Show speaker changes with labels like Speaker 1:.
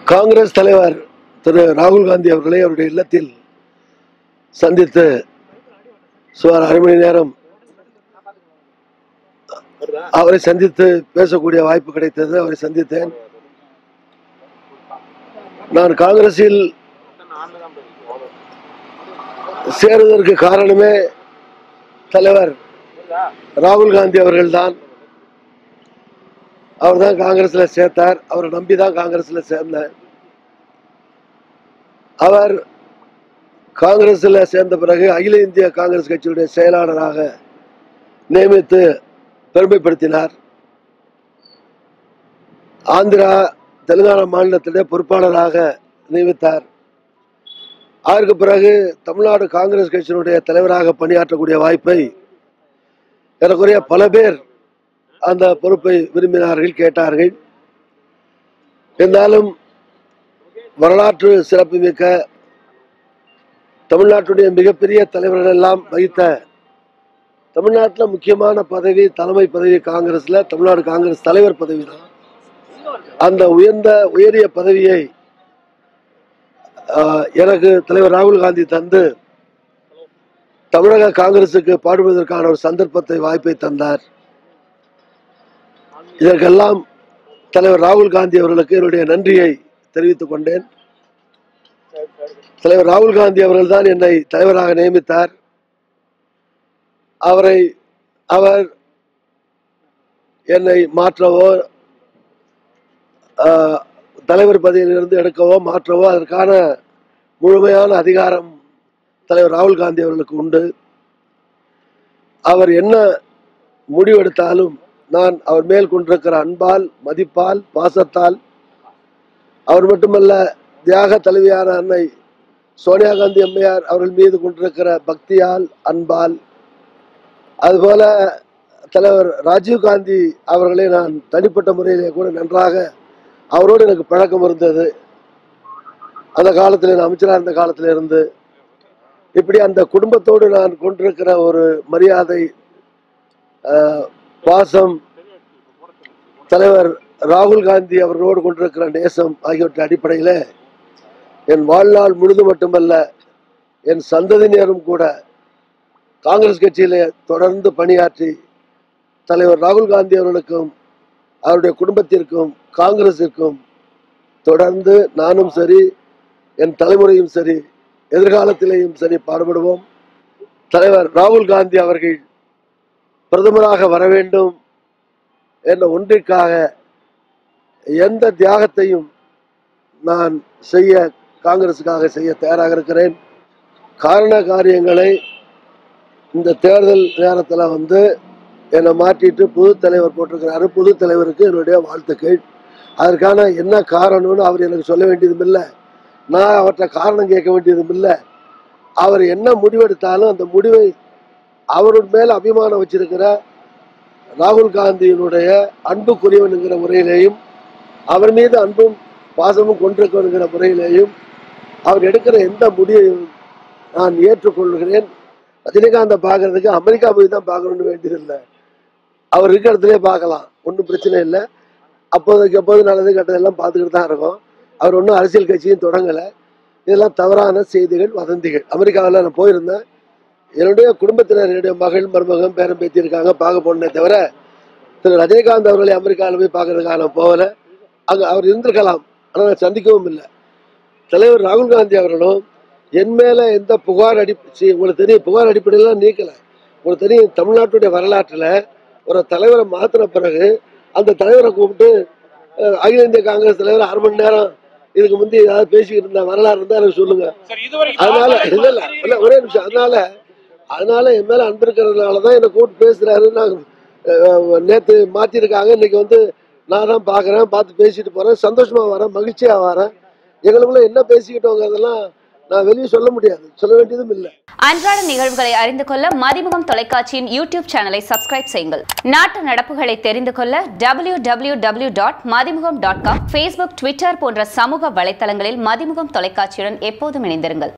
Speaker 1: காங்கிரஸ் தலைவர் திரு ராகுல் காந்தி அவர்களை அவருடைய இல்லத்தில் சந்தித்து சுமார் அரை மணி நேரம் அவரை சந்தித்து பேசக்கூடிய வாய்ப்பு கிடைத்தது அவரை சந்தித்தேன் நான் காங்கிரஸில் சேருவதற்கு காரணமே தலைவர் ராகுல் காந்தி அவர்கள்தான் அவர் தான் காங்கிரஸ்ல சேர்த்தார் அவரை நம்பி தான் காங்கிரஸ்ல சேர்ந்தேன் அவர் காங்கிரஸ்ல சேர்ந்த பிறகு அகில இந்திய காங்கிரஸ் கட்சியுடைய செயலாளராக நியமித்து பெருமைப்படுத்தினார் ஆந்திரா தெலுங்கானா மாநிலத்திலே பொறுப்பாளராக நியமித்தார் அதற்கு பிறகு தமிழ்நாடு காங்கிரஸ் கட்சியினுடைய தலைவராக பணியாற்றக்கூடிய வாய்ப்பை ஏறக்குறைய பல பேர் அந்த பொறுப்பை விரும்பினார்கள் கேட்டார்கள் இருந்தாலும் வரலாற்று சிறப்புமிக்க தமிழ்நாட்டுடைய மிகப்பெரிய தலைவர்கள் எல்லாம் வகித்த தமிழ்நாட்டில் முக்கியமான பதவி தலைமை பதவி காங்கிரஸ்ல தமிழ்நாடு காங்கிரஸ் தலைவர் பதவி தான் அந்த உயர்ந்த உயரிய பதவியை ஆஹ், எனக்கு தலைவர் ராகுல் காந்தி தந்து தமிழக காங்கிரசுக்கு பாடுவதற்கான ஒரு சந்தர்ப்பத்தை வாய்ப்பை தந்தார் இதற்கெல்லாம் தலைவர் ராகுல் காந்தி அவர்களுக்கு என்னுடைய நன்றியை தெரிவித்துக் கொண்டேன் தலைவர் ராகுல் காந்தி அவர்கள் தான் என்னை தலைவராக நியமித்தார் அவரை அவர் என்னை மாற்றவோ ஆஹ், தலைவர் பதவியிலிருந்து எடுக்கவோ மாற்றவோ அதற்கான முழுமையான அதிகாரம் தலைவர் ராகுல் காந்தி அவர்களுக்கு உண்டு அவர் என்ன முடிவெடுத்தாலும் நான் அவர் மேல் கொண்டிருக்கிற அன்பால் மதிப்பால் பாசத்தால் அவர் மட்டுமல்ல தியாக தலைவியான அன்னை சோனியா காந்தி அம்மையார் அவர்கள் மீது கொண்டிருக்கிற பக்தியால் அன்பால் அதுபோல தலைவர் ராஜீவ் காந்தி அவர்களை நான் தனிப்பட்ட முறையிலே கூட நன்றாக அவரோடு எனக்கு பழக்கம் இருந்தது அந்த காலத்தில் நான் அமைச்சராக இருந்த காலத்தில் இருந்து இப்படி அந்த குடும்பத்தோடு நான் கொண்டிருக்கிற ஒரு மரியாதை ஆஹ், பாசம் தலைவர் ராகுல் காந்தி அவர்களோடு கொண்டிருக்கிற நேசம் ஆகியவற்றின் அடிப்படையில் என் வாழ்நாள் முழுது மட்டுமல்ல என் சந்ததியினரும் கூட காங்கிரஸ் கட்சியிலே தொடர்ந்து பணியாற்றி தலைவர் ராகுல் காந்தி அவர்களுக்கும் அவருடைய குடும்பத்திற்கும் காங்கிரசிற்கும் தொடர்ந்து நானும் சரி என் தலைமுறையும் சரி எதிர்காலத்திலேயும் சரி பாடுபடுவோம் தலைவர் ராகுல் காந்தி அவர்கள் பிரதமராக வர வேண்டும் என்ற ஒன்றிற்காக எந்த தியாகத்தையும் நான் செய்ய காங்கிரஸுக்காக செய்ய தயாராக இருக்கிறேன் காரண காரியங்களை இந்த தேர்தல் நேரத்தில் வந்து என்னை மாற்றிட்டு புது தலைவர் போட்டிருக்கிறாரு புது தலைவருக்கு என்னுடைய வாழ்த்துக்கள் அதற்கான என்ன காரணம்னு அவர் எனக்கு சொல்ல வேண்டியதும் இல்லை நான் அவர்கிட்ட காரணம் கேட்க வேண்டியதும் இல்லை அவர் என்ன முடிவெடுத்தாலும் அந்த முடிவை அவரு மேல் அபிமானம் வச்சிருக்கிற ராகுல் காந்தியினுடைய அன்புக்குரியவனுங்கிற முறையிலேயும் அவர் மீது அன்பும் பாசமும் கொண்டிருக்கணுங்கிற முறையிலேயும் அவர் எடுக்கிற எந்த முடிவையும் நான் ஏற்றுக்கொள்கிறேன் ரஜினிகாந்தை பார்க்கறதுக்கு அமெரிக்கா போய் தான் பார்க்கணும்னு வேண்டியதில்லை அவர் இருக்கிற இடத்துலயே பார்க்கலாம் ஒன்றும் பிரச்சனை இல்லை அப்போதைக்கு அப்போது நல்லது கெட்டதெல்லாம் பார்த்துக்கிட்டு தான் இருக்கோம் அவர் ஒன்றும் அரசியல் கட்சியும் தொடங்கலை இதெல்லாம் தவறான செய்திகள் வதந்திகள் அமெரிக்காவில் நான் போயிருந்தேன் என்னுடைய குடும்பத்தினர் என்னுடைய மகள் மருமகன் பேரன் பேத்தி இருக்காங்க பார்க்க போனே தவிர திரு ரஜினிகாந்த் அவர்களை அமெரிக்காவில் போய் பார்க்கறதுக்காக நான் போகலை அங்கே அவர் இருந்திருக்கலாம் ஆனால் நான் சந்திக்கவும் இல்லை தலைவர் ராகுல் காந்தி அவர்களும் என் மேல எந்த புகார் அடி சி- உங்களுக்கு தெரியும் புகார் அடிப்படையில் நீக்கல உங்களுக்கு தெரியும் தமிழ்நாட்டுடைய வரலாற்றுல ஒரு தலைவரை மாத்தின பிறகு அந்த தலைவரை கூப்பிட்டு அஹ், அகில இந்திய காங்கிரஸ் தலைவர் அரை மணி நேரம் இதுக்கு முந்தி ஏதாவது பேசிக்கிட்டு இருந்த வரலாறு இருந்தா எனக்கு சொல்லுங்க
Speaker 2: சார் இதுவரைக்கும்
Speaker 1: அதனால
Speaker 2: பாஜக
Speaker 1: இல்ல இல்ல இல்ல ஒரே நிமிஷம் அதனால அதனால என் மேல அன்பு இருக்கிறதுனால தான் என்னை கூப்பிட்டு பேசுறாரு நான் அஹ், நேத்து மாத்திருக்காங்க இன்னைக்கு வந்து நான் தான் பாக்குறேன் பார்த்து பேசிட்டு போறேன் சந்தோஷமா வரேன் மகிழ்ச்சியா வரேன் எங்களுக்குள்ள என்ன பேசிக்கிட்டோங்கிறதெல்லாம் நான் வெளியே சொல்ல முடியாது சொல்ல வேண்டியதும் இல்லை
Speaker 3: அன்றாட நிகழ்வுகளை அறிந்து கொள்ள மதிமுகம் தொலைக்காட்சியின் யூடியூப் சேனலை சப்ஸ்கிரைப் செய்யுங்கள் நாட்டு நடப்புகளை தெரிந்து கொள்ள W W W dot Mathimugam dot com Facebook Twitter போன்ற சமூக வலைத்தளங்களில் மதிமுகம் தொலைக்காட்சியுடன் எப்போதும் இணைந்திருங்கள்